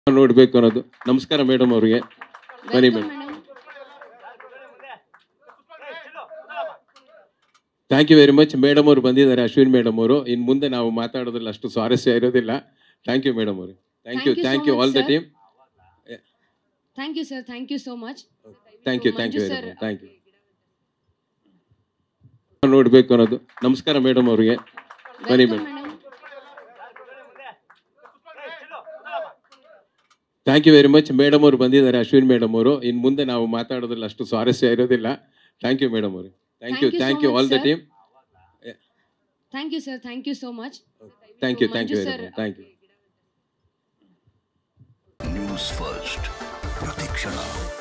ನೋಡ್ಬೇಕು ಅನ್ನೋದು ನಮಸ್ಕಾರ ಮೇಡಮ್ ಅವ್ರಿಗೆ ಬನ್ನಿ Welcome, madam madam. Thank you very much madam ಅವರು ಬಂದಿದ್ದಾರೆ ಅಶ್ವಿನ್ ಮೇಡಮ್ ಅವರು ಇನ್ನು ಮುಂದೆ ನಾವು ಮಾತಾಡೋದ್ರಲ್ಲಿ ಅಷ್ಟು ಸ್ವಾರಸ್ಯ ಇರೋದಿಲ್ಲ ಥ್ಯಾಂಕ್ ಯು ಮೇಡಮ್ ಅವರು thank you Thank you so thank you much, all the sir. Team Thank you, sir. Thank you so much. Thank you thank you Manju very sir. Much thank you ನೋಡ್ಬೇಕು ಅನ್ನೋದು ನಮಸ್ಕಾರ madam ಅವ್ರಿಗೆ ಬನ್ನಿ Welcome, madam madam. Thank you very much madam ಅವರು ಬಂದಿದ್ದಾರೆ Ashwin madam ಅವರು ಇನ್ನು ಮುಂದೆ ನಾವು ಮಾತಾಡೋದ್ರಲ್ಲಿ ಅಷ್ಟು ಸ್ವಾರಸ್ಯ ಇರೋದಿಲ್ಲ ಥ್ಯಾಂಕ್ ಯು ಮೇಡಮ್ ಅವರು thank you Thank you thank so you all the much, sir. Team Thank you, sir. Thank you so much. Thank you thank you Manju very sir. Much thank you news first ಪ್ರತಿಕ್ಷಣ